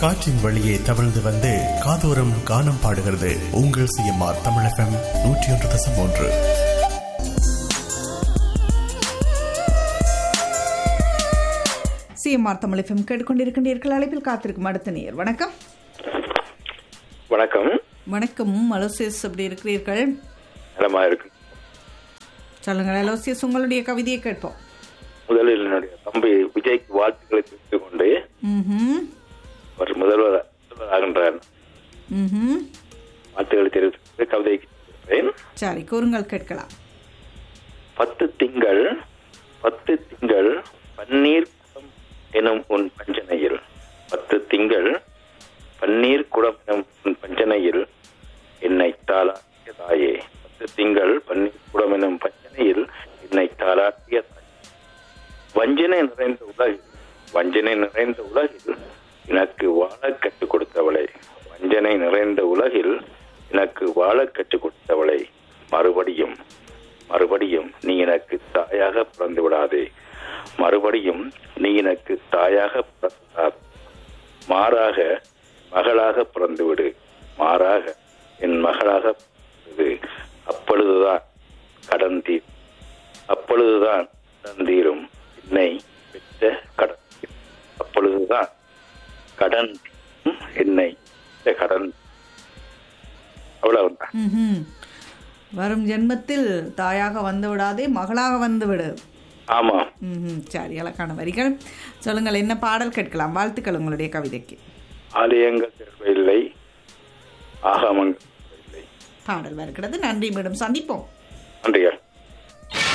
காற்றின் வழியே தவழ்ந்து வந்து காதோரம் கானம் பாடுகிறது உங்கள் சிஎம்ஆர் தமிழகம் நூற்றி ஒன்று தசம் ஒன்று சிஎம்ஆர் தமிழ் எஃப்எம் கேட்டுக்கொண்டிருக்கின்றீர்கள் அழைப்பில் காத்திருக்கும் அடுத்த நேர் வணக்கம் வணக்கம் வணக்கம் அலோசியஸ் எப்படி இருக்கிறீர்கள் நலமா இருக்கு சொல்லுங்கள் அலோசியஸ் உங்களுடைய கவிதையை கேட்போம் முதலில் என்னுடைய தம்பி விஜய்க்கு வாழ்த்துக்களை தெரிவித்துக் கொண்டு ம்ஹும். அவர் முதல்வர் முதல்வராகின்றார் ம்ஹும். வாழ்த்துக்களை தெரிவித்து கவிதை கேட்கிறேன். சரி கூறுங்கள் கேட்கலாம் பத்து திங்கள் பத்து திங்கள் பன்னீர் குடம் எனும் உன் பஞ்சனையில் பத்து திங்கள் பன்னீர் குடம் எனும் உன் பஞ்சனையில் என்னை தாளாட்டிய தாயே பத்து திங்கள் பன்னீர் குடம் எனும் பஞ்சனையில் என்னை தாளாட்டிய தாயே வஞ்சனை நிறைந்த உலகில் வஞ்சனை நிறைந்த உலகில் எனக்கு வாழ கற்றுக் கொடுத்தவளை வஞ்சனை நிறைந்த உலகில் எனக்கு வாழ கற்றுக் கொடுத்தவளை மறுபடியும் மறுபடியும் நீ எனக்கு தாயாக பிறந்து விடாதே மறுபடியும் நீ எனக்கு தாயாக பிறந்து விடாதே. மாறாக மகளாக பிறந்து விடு மாறாக என் மகளாக பிறந்து விடு. அப்பொழுதுதான் கடன் தீர் அப்பொழுதுதான் கடன் தீரும் என்னை பெற்ற கடன் தீரும். அப்பொழுதுதான் கடன் தீரும். என்னை பெற்ற கடன் அவ்வளவுதான் ம்ஹும். வரும் ஜென்மத்தில் தாயாக வந்து விடாதே மகளாக வந்து விடு ஆமா ம்ஹும். சரி அழகான வரிகள் சொல்லுங்கள் என்ன பாடல் கேட்கலாம் வாழ்த்துக்கள் உங்களுடைய கவிதைக்கு ஆலயங்கள் தேவையில்லை ஆகமங்கள் தேவையில்லை பாடல் வருகிறது நன்றி மீண்டும் சந்திப்போம் நன்றிகள்